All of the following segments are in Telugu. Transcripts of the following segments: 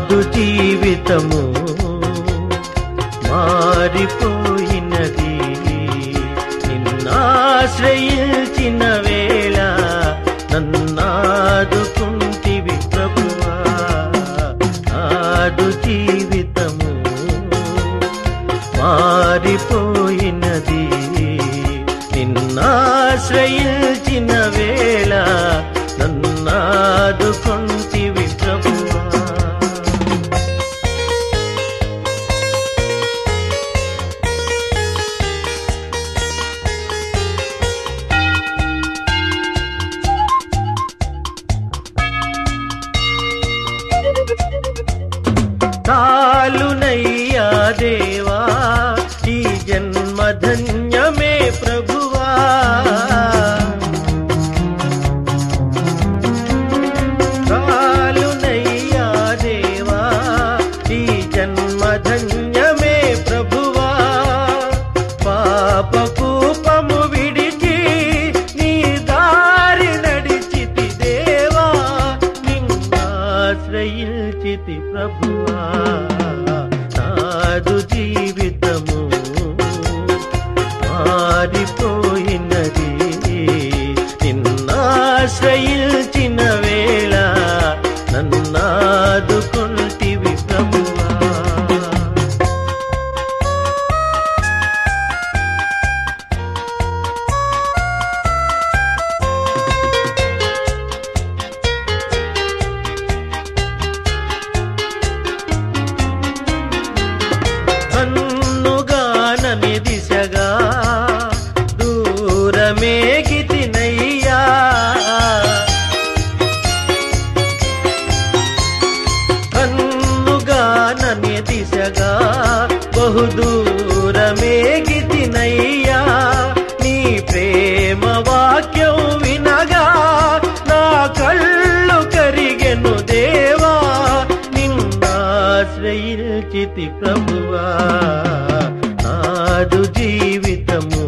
నాదు జీవితము మారిపోయినది నిన్నాశ్రయించిన వేళ నన్నాదుకుంటివి ప్రభువా నాదు జీవితము మారిపోయినది నిన్నాశ్రయించిన వేళ నన్నాదుకుంటివి ప్రభువా చాలునయ్యా దేవా ఈ జన్మధన్యమే ప్రభువా చాలునయ్యా దేవా ఈ జన్మధన్యమే ప్రభువా పాపకూపము విడిచి నీ దారి నడిచితి దేవా నిన్నాశ్రయించితి ప్రభువా నాదు జీవితము మారిపోయినది నిన్నాశ్రయించిన వేళ నన్నాదుకుంటివి ప్రభువా కన్నుగానని దిశగా దూరమేగితినయ్యా కన్నుగానని దిశగా బహుదూరమేగితినయ్యా నీ ప్రేమ వాక్యం వినగా నా కళ్ళు కరిగెను దేవా నిన్నాశ్రయించితి ప్రభువా నాదు జీవితము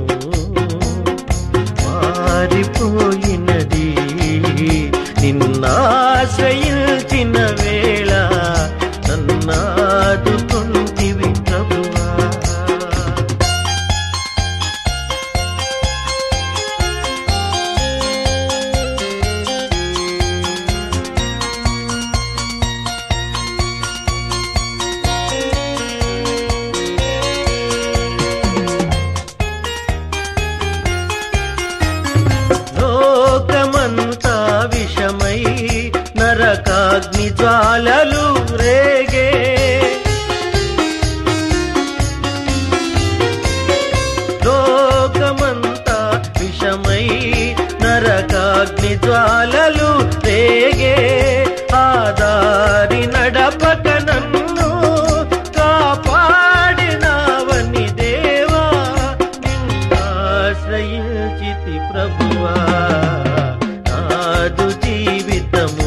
మారిపోయినది నిన్నాశ్రయించిన వేళ నన్నాదుకుంటివి ప్రభువా లోకమంతా విషమై నరకాగ్ని జ్వాలలు రేగే లోకమంతా విషమై నరకాగ్ని జ్వాలలు రేగే ఆదారి నడపక నన్ను కాపాడినావని దేవా నిన్నాశ్రయించితి ప్రభువా నాదు జీవితము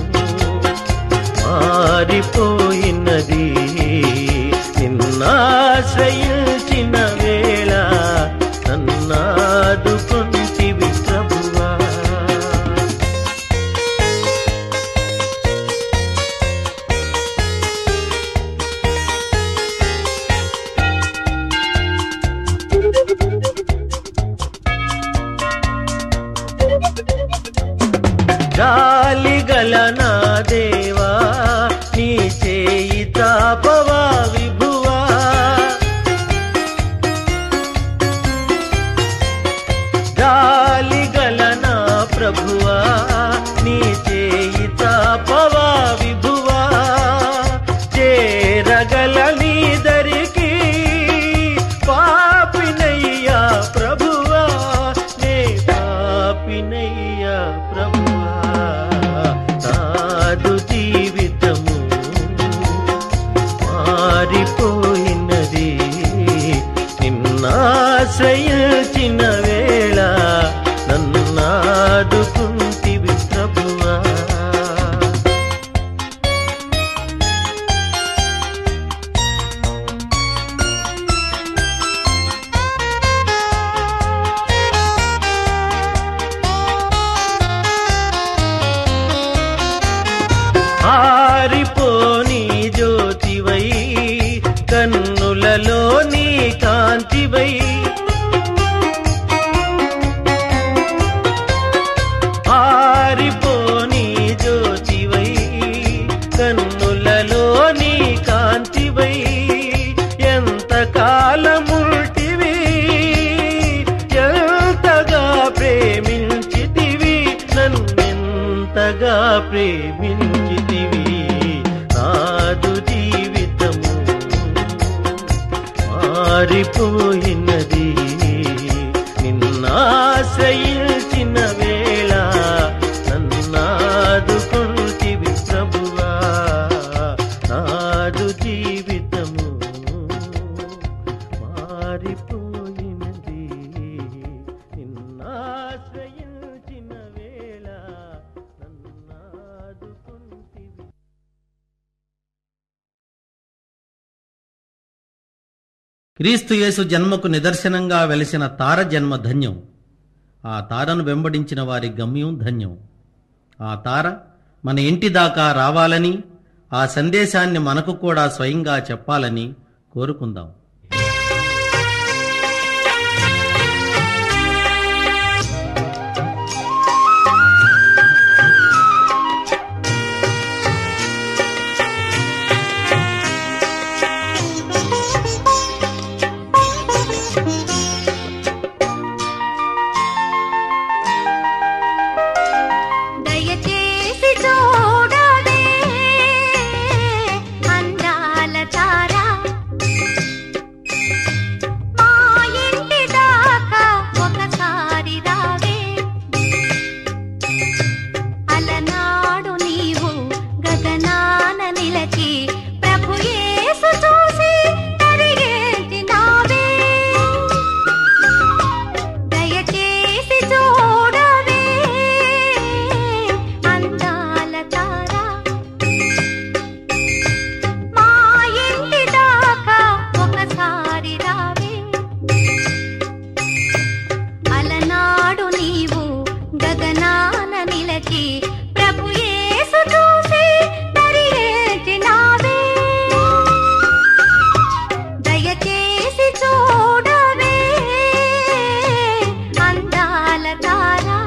మారిపోయినది నిన్నాశ్రయించిన వేళ నన్నాదుకుంటివి ప్రభువా జాలిగల నా దేవా నీ చేయి తాపవా విభువా జాలిగల నా ప్రభువా నీ చేయి తాపవా విభువా చేరగల నీ దరికి పాపినయ్యా ప్రభువా నే పాపినయ్యా ప్రభువా నాదు జీవితము మారిపోయినది నిన్నాశ్రయించిన వేళ నన్నాదుకుంటివి ప్రభువా ఆరిపోని ఎంతగా ప్రేమించితివి నాదు జీవితము మారిపోయినది నిన్నాశ్రయించిన వేళ నన్నాదుకుంటివి ప్రభువా నాదు జీవితము మారిపోయినది నిన్నాశ్రయించిన వేళ నన్నాదుకుంటివి క్రీస్తు యేసు జన్మకు నిదర్శనంగా వెలిసిన తార జన్మ ధన్యం ఆ తారను వెంబడించిన వారి గమ్యం ధన్యం ఆ తార మన ఇంటి దాకా రావాలని ఆ సందేశాన్ని మనకు కూడా స్వయంగా చెప్పాలని కోరుకుందాం దయచేసి చూడవే అందాల తార మా ఇంటి దాకా ఒకసారి రావే అలనాడు నీవు గగనాన నిలచి ప్రభు యేసు చూసి తరిగేసినావే దయచేసి చూడవే అందాల తార మా ఇంటి దాకా ఒకసారి రావే అలనాడు నీవు గగనాన నిలచి ప్రభు యేసు చూసి తరిగేసినావే దయచేసి చూడవే అందాల తారా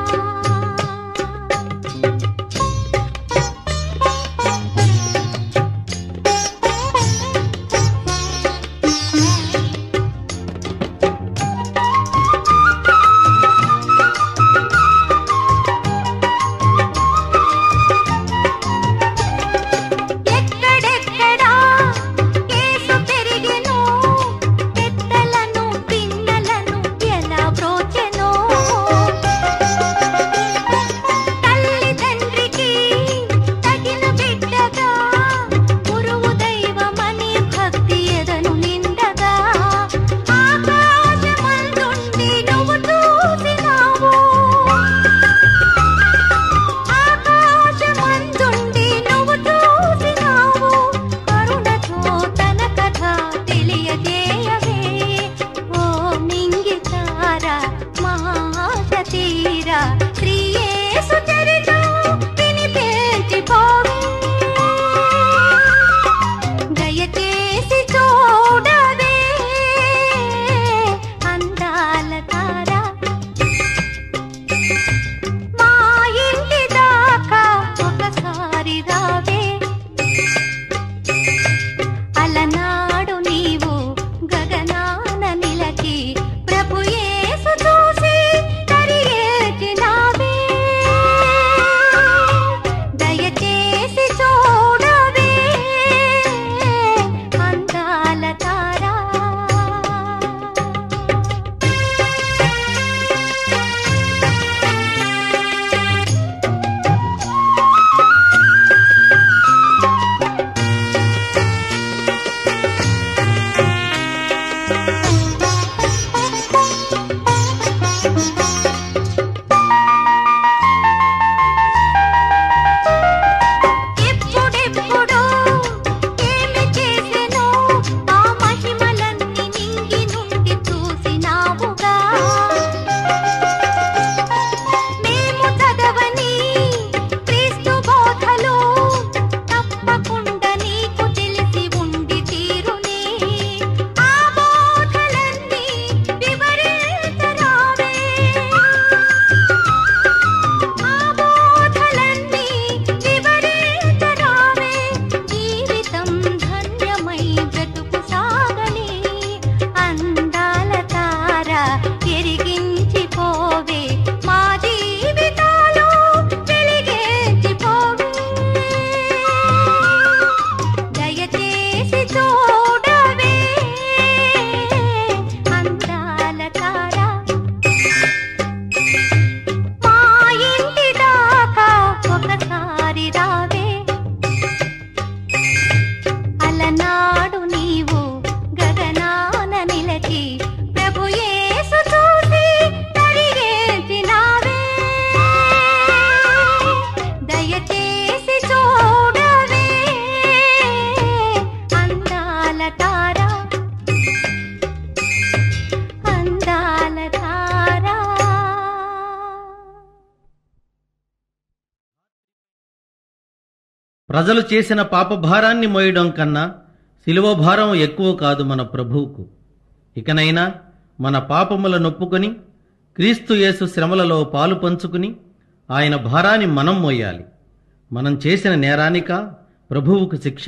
ప్రజలు చేసిన పాపభారాన్ని మోయడం కన్నా శిలువ భారం ఎక్కువ కాదు మన ప్రభువుకు ఇకనైనా మన పాపముల నొప్పుకొని క్రీస్తు యేసు శ్రమలలో పాలు పంచుకుని ఆయన భారాన్ని మనం మోయాలి మనం చేసిన నేరానిక ప్రభువుకు శిక్ష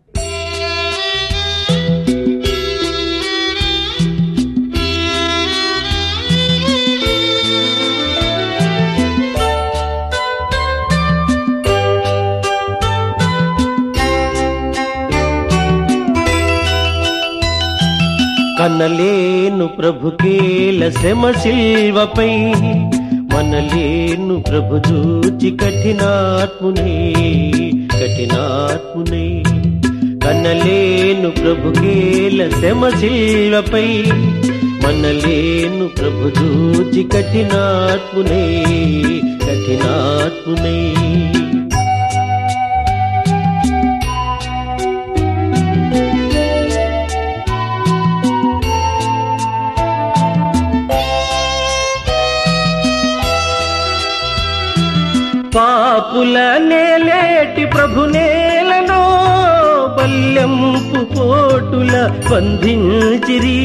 కనలేను ప్రభుకేల శ్రమ శిల్వపై మనలేను ప్రభు చూచి కఠినాత్మునే కఠినాత్మునే కనలేను ప్రభుకేల శ్రమ శిల్వపై మనలేను ప్రభు చూచి కఠినాత్మునే కఠినాత్మునే పాపుల నేలేటి ప్రభు నేలను బల్యంపు కోటుల బంధించిరి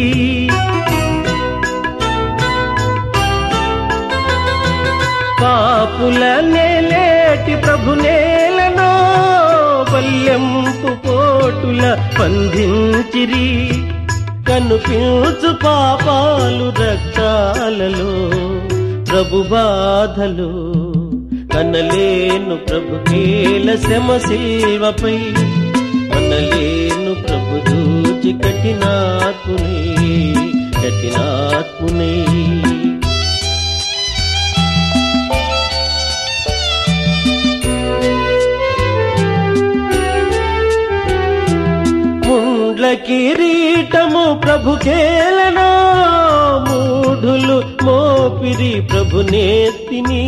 పాపుల నేలేటి ప్రభు నేలను బల్యంపు కోటుల బంధించిరి కనుపించు పాపాలు రక్తాలలో ప్రభు బాధలు కనలేను ప్రభు కేల శ్రమ శిల్వపై మనలేను ప్రభు దూచి కఠినాత్మునే కఠినాత్మునే ముండ్ల కిరీటము ప్రభు కేలనో మూఢులు మోపిరి ప్రభు నేతిని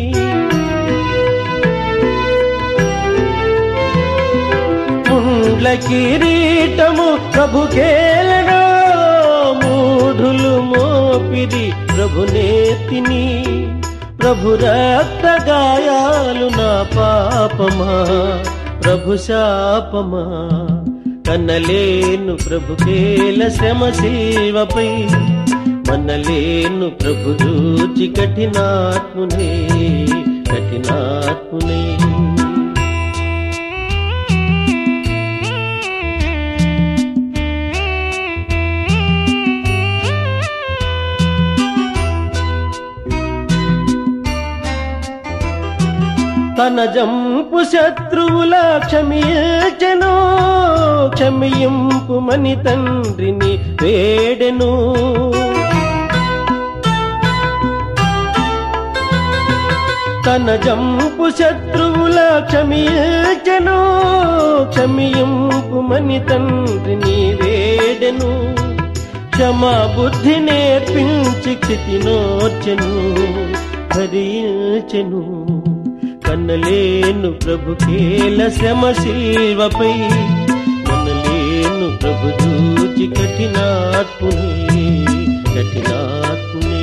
ముండ్ల కిరీటము ప్రభు కేలనో మూఢులు మోపిరి ప్రభు నేతిని ప్రభు రక్త గాయాలు నా పాపమా ప్రభు శాపమా కన్నలేను ప్రభు కేల శ్రమ శిల్వపై మనలేను ప్రభు దూచి కఠినాత్మునే కఠినాత్మునే తన జంపు శత్రువుల క్షమించెను క్షమింపు మని తండ్రిని వేడెను తన జంపు శత్రువుల క్షమించెను క్షమింపు మని తండ్రిని వేడెను క్షమా బుద్ధి నేర్పించి క్షితి నోచెను భరించెను కన్నలేను ప్రభు కేల శ్రమ శిల్వపై మనలేను ప్రభు చూచి కఠినాత్మునే కఠినాత్మునే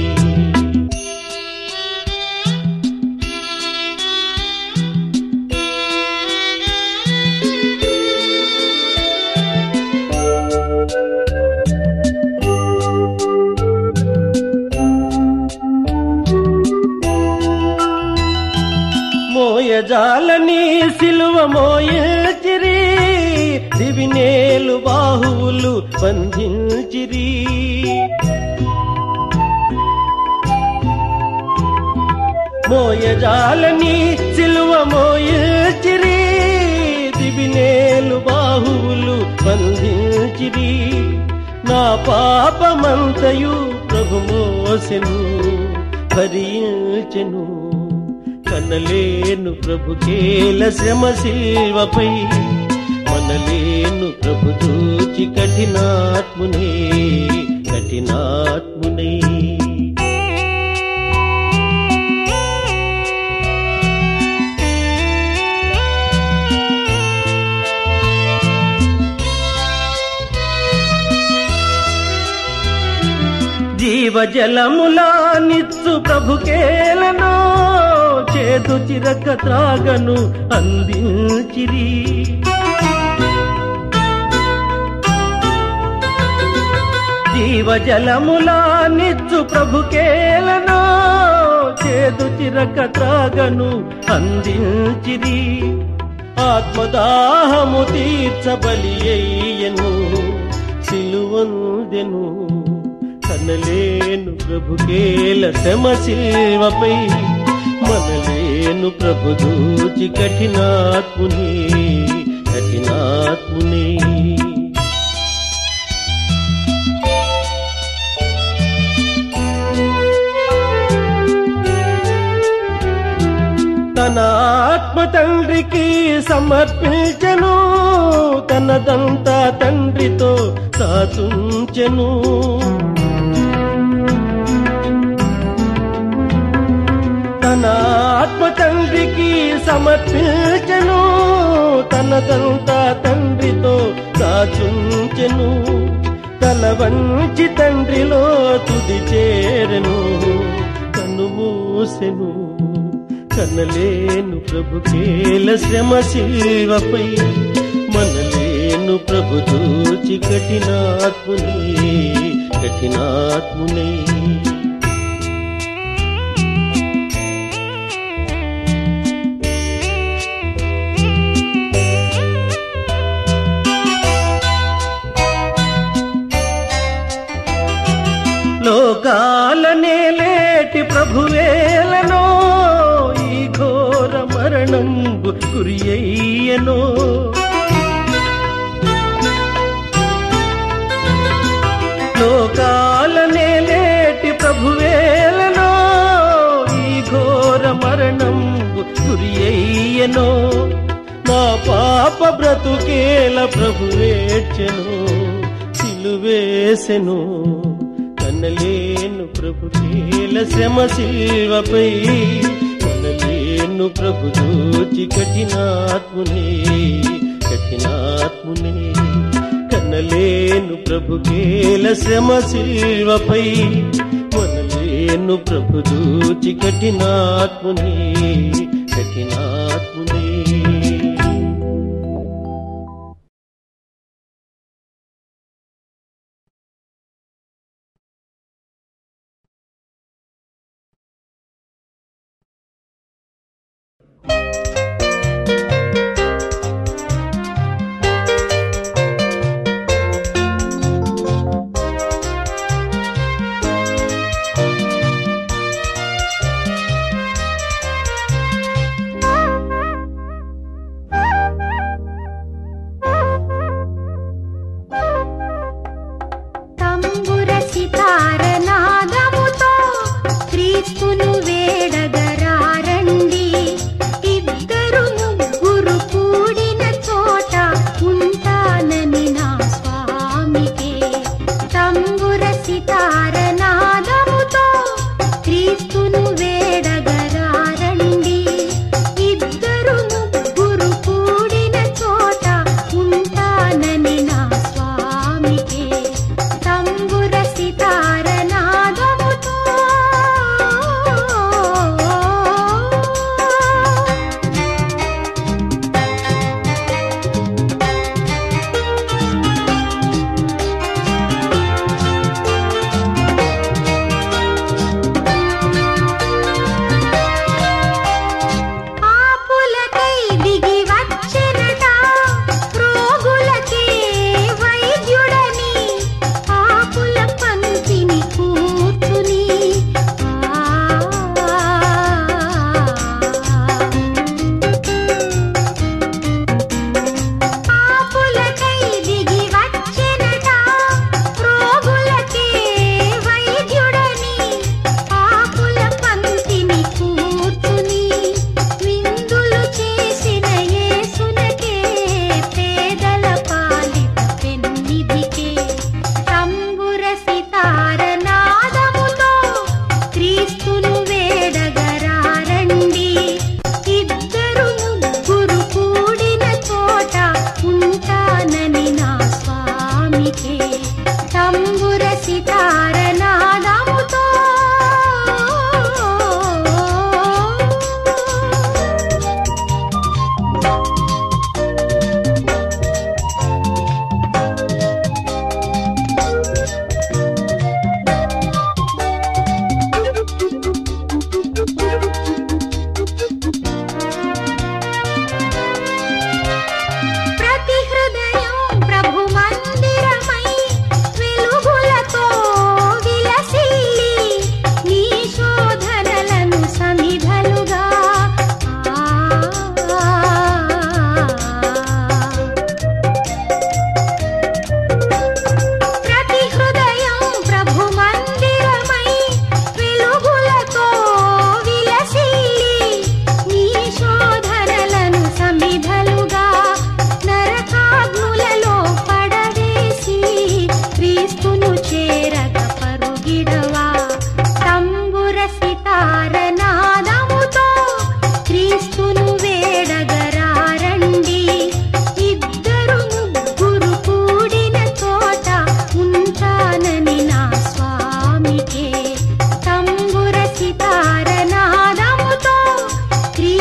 మోయజాలని సిలువ మోయచిరి దివినేలు బాహువులు బంధించిరి మోయజాలని సిలువ మోయచిరి దివినేలు బాహువులు బంధించిరి నా పాపమంతయు ప్రభు మోసెను భరించెను కనలేను ప్రభు కేల శ్రమ శిల్వపై మనలేను ప్రభు చూచి కఠినాత్మునే కఠినాత్మునే జీవజలములా నిత్సు ప్రభు కేలనో చేదు చిరక త్రాగను అందించిరి జీవజలములా నిచ్చు ప్రభుకేలను చేదు చిరక త్రాగను అందించిరి ఆత్మదాహము తీర్చబలి అయ్యను సిలువందెను కనలేను ప్రభుకేల శ్రమ శిల్వపై మనలేను ప్రభు దూచి కఠినాత్ముని కఠినాత్ముని తన ఆత్మ తండ్రికి సమర్పించెను తనదంతా తండ్రితో సాచుంచెను తన ఆత్మ తండ్రికి సమర్పించెను తనదంతా తండ్రితో సాచుంచెను తల వంచి తండ్రిలో తుది చేరెను కను మూసెను కనలేను ప్రభుకేల శ్రమ శిల్వపై మనలేను ప్రభు దూచి కఠినాత్ముని కఠినాత్ముని లోకాలనే లేటి ప్రభువేలనో ఈ ఘోర మరణం గురి అయ్యనో లోకాలనే లేటి ప్రభువేలనో ఈ ఘోర మరణం గురి అయ్యనో నా పాప బ్రతుకేల ప్రభువేర్చెను సిలువేసెను కనలేను ప్రభుకేల శ్రమ శిల్వపై కనలేను ప్రభు దూచి కఠినాత్ముని కఠినాత్ముని కనలేను ప్రభుకేల శ్రమ శిల్వపై కొనలేను ప్రభు దూచి కఠినాత్ముని కఠినాత్ముని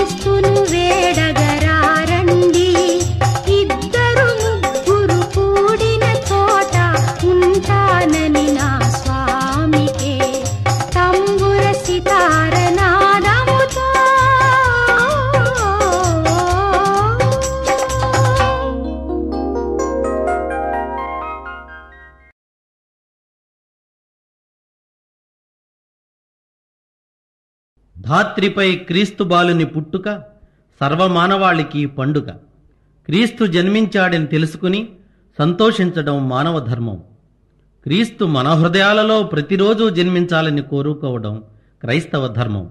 యేసుక్రీస్తును వేడగరారండి ఇద్దరు ముగ్గురు కూడిన చోట ఉంటానని నా స్వామికే తంబుర సితార నాదముతో ధాత్రిపై క్రీస్తు బాలుని పుట్టుక సర్వమానవాళికి పండుగ క్రీస్తు జన్మించాడని తెలుసుకుని సంతోషించడం మానవ ధర్మం క్రీస్తు మన హృదయాలలో ప్రతిరోజు జన్మించాలని కోరుకోవడం క్రైస్తవ ధర్మం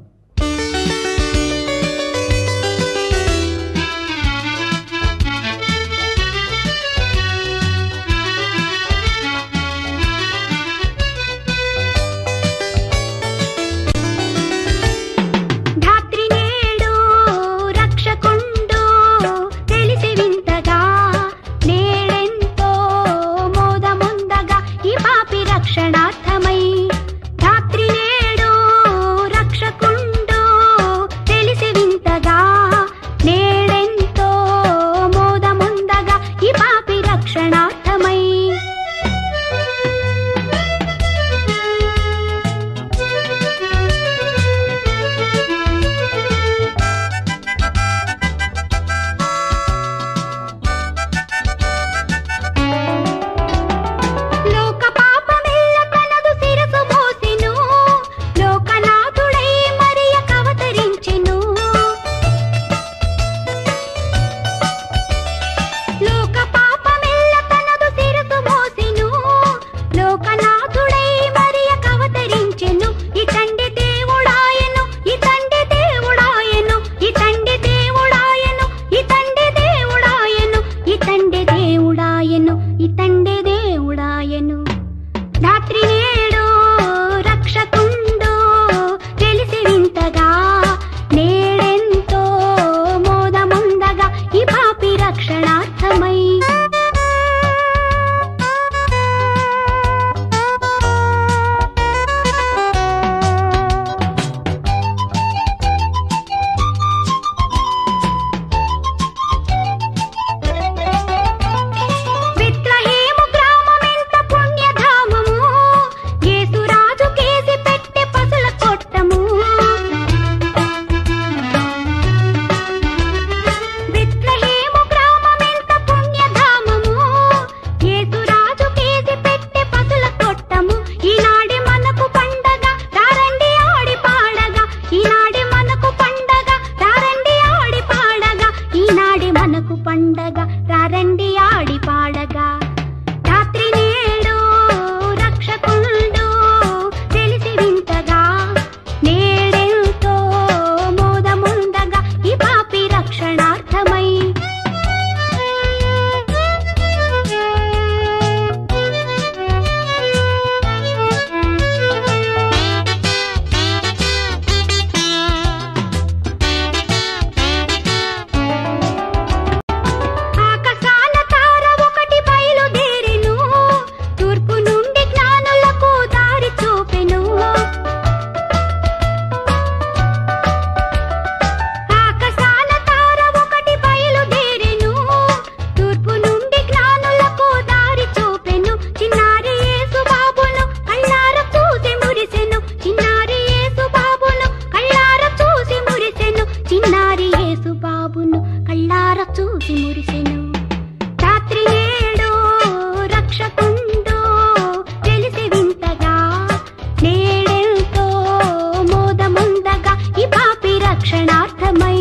ధాత్రి నేడు రక్షకుండు తెలిసి వింతగా నేడెంతో మోదముందగా ఈ పాపి రక్షణార్థమై ధాత్రి నేడు రక్షకుండు తెలిసి వింతగా నేడెంతో మోదముందగా ఈ పాపి రక్షణార్థమై లోక పాపమెల్ల తనదు శిరసు మోసెను లోకనాథుడై మరియ కవతరించెను లోక పాపమెల్ల తనదు శిరసు మోసెను లోకనాథుడై మరియ కవతరించెను ఇతండి దేవుడాయను ఇతండి దేవుడాయను ఇతండి దేవుడాయను ఇతండి దేవుడాయను ఇతండి దేవుడాయను ఇతండి దేవుడాయను రాత్రి నేడు రక్షకుండు తెలిసి వింతగా నేడెంతో మోదముందగా ఈ పాపి రక్షణార్థమై బెత్లహేము గ్రామమెంత పుణ్యధామము యేసురాజు కేసి పెట్టె పసుల కొట్టము బెత్లహేము గ్రామమెంత పుణ్యధామము యేసురాజు కేసి పెట్టె పసుల కొట్టము ఈనాడి మనకు పండగ రారండి ఆడి పాడగా ఈనాడి మనకు పండగ రారండి ఆడి పాడగా ఈనాడి మనకు పండగ రారండి ఆడి పాడగా రాత్రి నేడు రక్షకుండు తెలిసి వింతగా నేడెంతో మోదముందగా ఈ పాపి రక్షణార్థమై ఆకాశాల తార ఒకటి బయలుదేరెను తూర్పు నుండి జ్ఞానులకు దారి చూపెను ఆకాశాల తార ఒకటి బయలుదేరెను తూర్పు నుండి జ్ఞానులకు దారి చూపెను చిన్నారి యేసు బాబును కళ్ళార చూసి మురిసెను చిన్నారి యేసు బాబును కళ్ళార చూసి మురిసెను చిన్నారి యేసు బాబును కళ్ళార చూసి మురిసెను రాత్రి నేడు రక్షకుండు తెలిసి వింతగా నేడెంతో మోదముందగా ఈ పాపి రక్షణార్థమై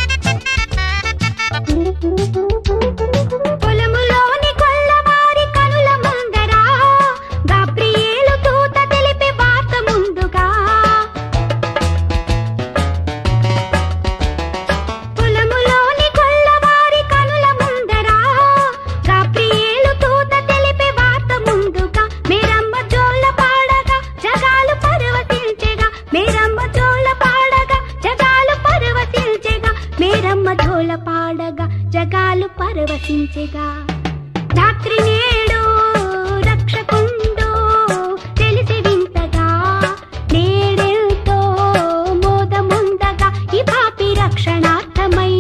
పొలములోని కొల్లవారి కన్నుల పరవశించెగా రాత్రి నేడు రక్షకుండు తెలిసి వింతగా నేడెంతో మోదముందగా ఈ పాపి రక్షణార్థమై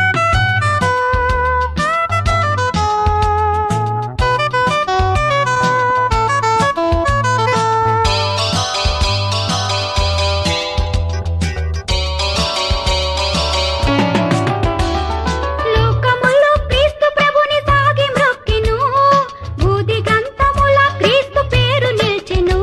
లోకములో క్రీస్తు ప్రభుని సాగి మ్రొక్కెను భూదిగంతముల క్రీస్తు పేరు నిల్చెను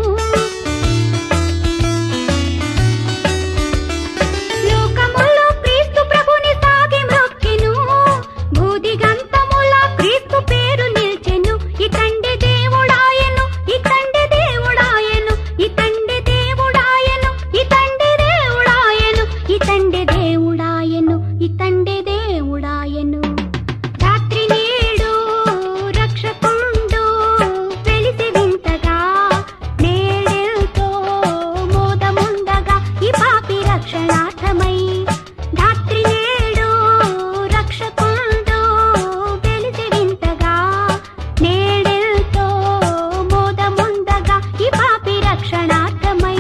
లోకములో క్రీస్తు ప్రభుని సాగి మ్రొక్కెను భూదిగంతముల క్రీస్తు పేరు నిల్చెను ఇతండి దేవుడాయను ఇతండి దేవుడాయను ఇతండి దేవుడాయను ఇతండి దేవుడాయను ఇతండి దేవుడాయను ఇతండి దేవుడాయను రాత్రి నేడు రక్షకుండు వెలిసి వింతగా నేడెంతో మోదముందగా ఈ పాపి రక్షణార్థమై రాత్రి నేడు రక్షకుండు వెలిసి వింతగా నేడెంతో మోదముందగా ఈ పాపి రక్షణార్థమై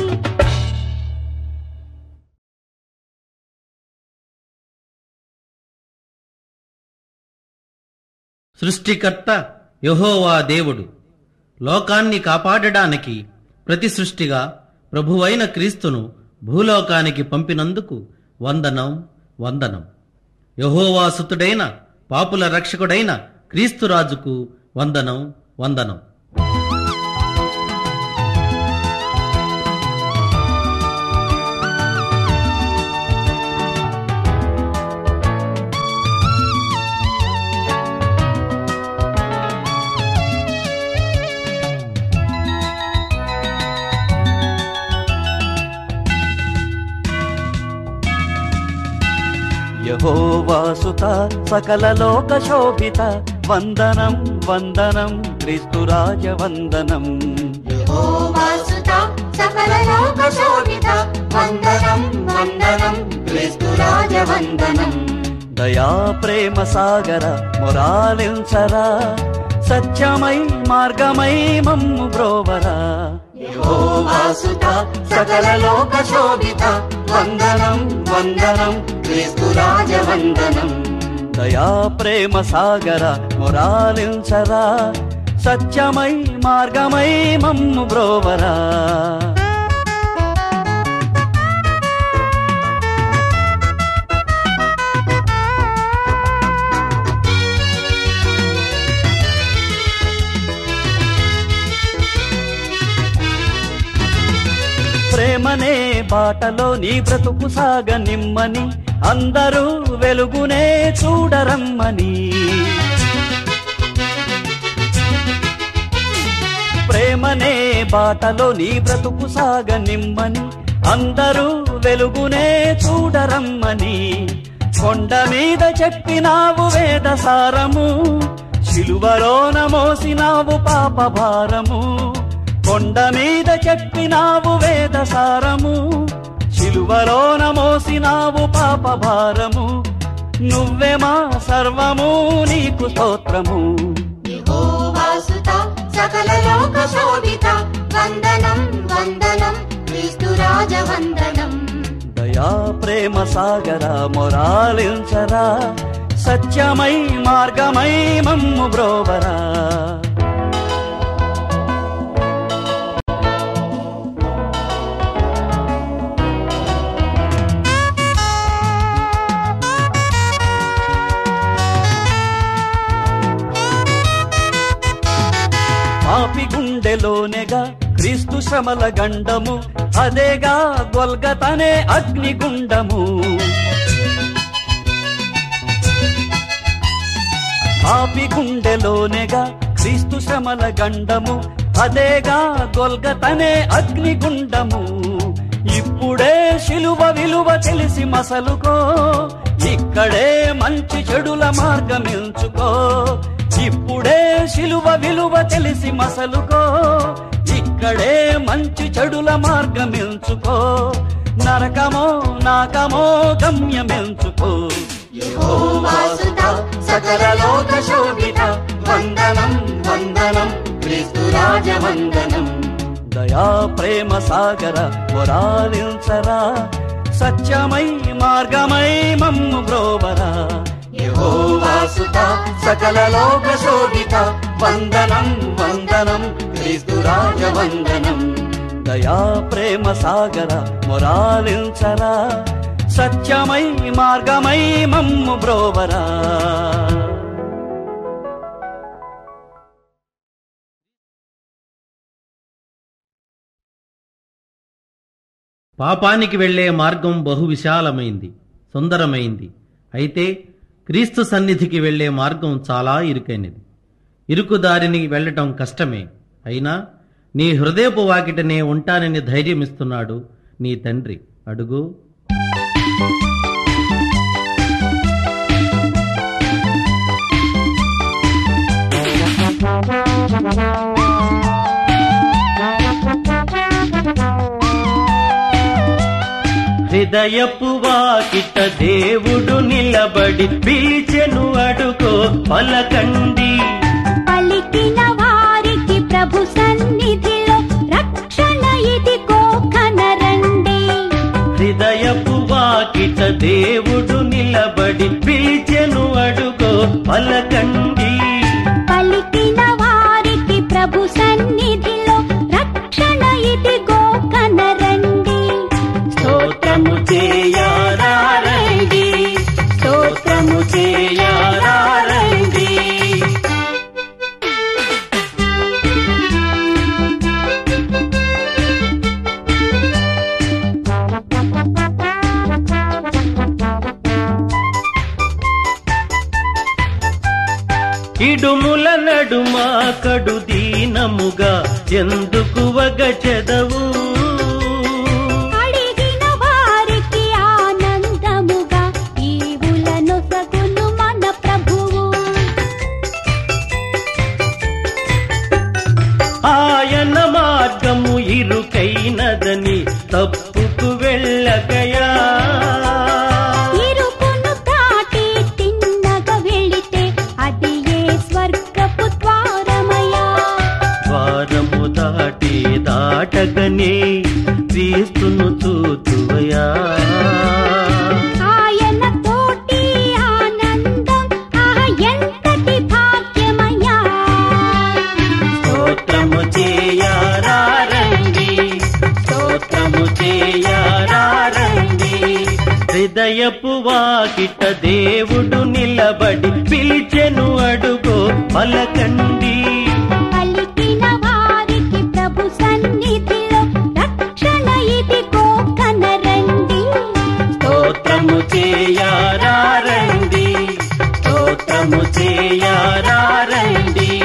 సృష్టికర్త యెహోవా దేవుడు లోకాన్ని కాపాడడానికి ప్రతి సృష్టిగా ప్రభువైన క్రీస్తును భూలోకానికి పంపినందుకు వందనం వందనం యహోవాసుతుడైన పాపుల రక్షకుడైన క్రీస్తురాజుకు వందనం వందనం యహోవాసుత సకల లోక శోభిత వందనం వందనం క్రీస్తురాజ వందనం యెహోవాసుత సకల లోక శోభిత వందనం వందనం క్రీస్తు రాజ వందనం దయా ప్రేమ సాగర మొరాలించరా సత్యమై మార్గమై మమ్ము బ్రోవరా యెహోవాసుత సకల లోక శోభిత వందనం వందనం క్రీస్తు రాజ వందనం దయా ప్రేమ సాగర మొరాలించరా సత్యమై మార్గమై మమ్ము బ్రోవరా ప్రేమనే బాటలో నీ బ్రతుకు సాగ నిమ్మని అందరూ వెలుగునే చూడరమ్మని ప్రేమనే బాటలో నీ బ్రతుకు సాగ నిమ్మని అందరూ వెలుగునే చూడరమ్మని కొండ మీద చెప్పినావు వేద సారము శిలువలోన మోసినావు పాప భారము కొండ మీద చెప్పినావు వేద సారము శిలువలోన మోసినావు పాప భారము నువ్వే మా సర్వము నీకు స్తోత్రము యెహోవాసుత సకల లోక శోభిత వందనం వందనం క్రీస్తు రాజ వందనం దయా ప్రేమ సాగర మొరాలించరా సత్యమై మార్గమై మమ్ము బ్రోవరా పాపి గుండెలోనేగా క్రీస్తు శ్రమల గండము అదేగా గొల్గతనే అగ్నిగుండము పాపి గుండెలోనేగా క్రీస్తు శ్రమల గండము అదేగా గొల్గతనే అగ్నిగుండము ఇప్పుడే శిలువ విలువ తెలిసి మసలుకో ఇక్కడే మంచి చెడుల మార్గం ఎంచుకో ఇప్పుడే శిలువ విలువ తెలిసి మసలుకో ఇక్కడే మంచి చెడుల మార్గం ఎంచుకో నరకమో నాకమో గమ్యమెంచుకో యెహోవాసుత సకల లోక శోభిత వందనం వందనం క్రీస్తు రాజ వందనం దయా ప్రేమ సాగర మొరాలించరా సత్యమై మార్గమై మమ్ము బ్రోవరా యెహోవాసుత సకల లోక శోభిత వందనం వందనం క్రీస్తు రాజ వందనం దయా ప్రేమ సాగర మొరాలించరా సత్యమై మార్గమై మమ్ము బ్రోవరా పాపానికి వెళ్ళే మార్గం బహు విశాలమైంది సుందరమైంది అయితే క్రీస్తు సన్నిధికి వెళ్ళే మార్గం చాలా ఇరుకైనది ఇరుకు దారిని వెళ్ళటం కష్టమే అయినా నీ హృదయపు వాకిటనే ఉంటానని ధైర్యమిస్తున్నాడు నీ తండ్రి అడుగు హృదయపు వాకిట దేవుడు నిలబడి పిలిచెను అడుగో పలకండి పలికిన వారికి ప్రభు సన్నిధిలో రక్షణ ఇదిగో కనరండి హృదయపు వాకిట దేవుడు నిలబడి పిలిచెను అడుగో పలకండి పలికిన వారికి ప్రభు సన్నిధిలో రక్షణ ఇదిగో కనరండి స్తోత్రము చేయారండి స్తోత్రము చేయారండి ఇడుముల నడుమ కడు దీనముగా ఎందుకు వగ చెదవు అడిగిన వారికి ఆనందముగా ఈవులను సగును మన ప్రభువు ఆయన మార్గము ఇరుకైనదని తప్పుకు వెళ్ళకయా ఇరుకును దాటి తిన్నగా వెళితే అది ఏ స్వర్గపు ద్వారమయా ద్వారము దాటి దాటగనే క్రీస్తును చూతువయా ఆయన తోటి ఆనందం ఆ ఎంతటి భాగ్యమయా స్తోత్రము చేయారండి స్తోత్రము చేయారండి హృదయపు వాకిట దేవుడు నిలబడి పిలిచెను అడుగో పలకండి పలికిన వారికి ప్రభు సన్నిధిలో రక్షణ ఇదిగో కనరండి స్తోత్రము చేయారండి స్తోత్రము చేయారండి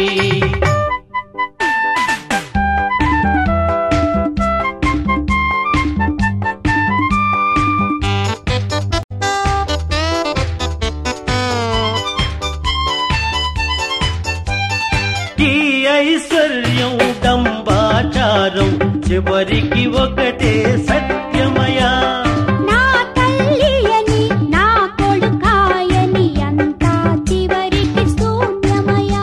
ఈ ఐశ్వర్యం డంబాచారం చివరికి ఒకటే సత్యమయా నా తల్లి అని నా కొడుకాయని అంతా చివరికి శూన్యమయా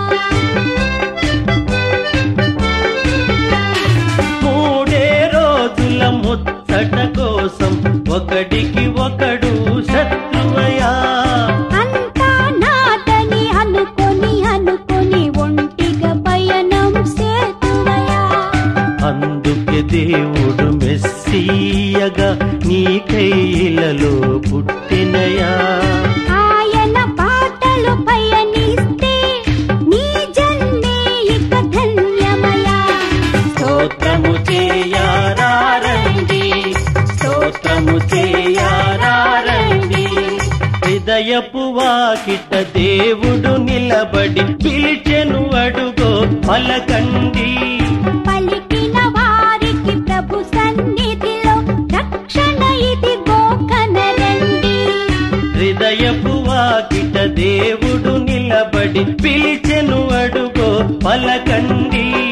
మూడే రోజుల ముచ్చట కోసం ఒకడికి ఒకడు శత్రువయా అంతా నాదని అనుకొని అనుకొని ఒంటిగా పయనం సేతువయా అందుకే దేవుడు మెస్సీయగా నీ కైలలో పుట్టినయా ఆయన పాటలు పయనిస్తే నీ జన్మే ఇక ధన్యమయా స్తోత్రము చేయారండి స్తోత్రము చేయారండి హృదయపు వాకిట దేవుడు నిలబడి పిలిచెను అడుగో పలకండి పలికిన వారికి ప్రభు సన్నిధిలో రక్షణ ఇదిగో కనరండి హృదయపు వాకిట దేవుడు నిలబడి పిలిచెను అడుగో పలకండి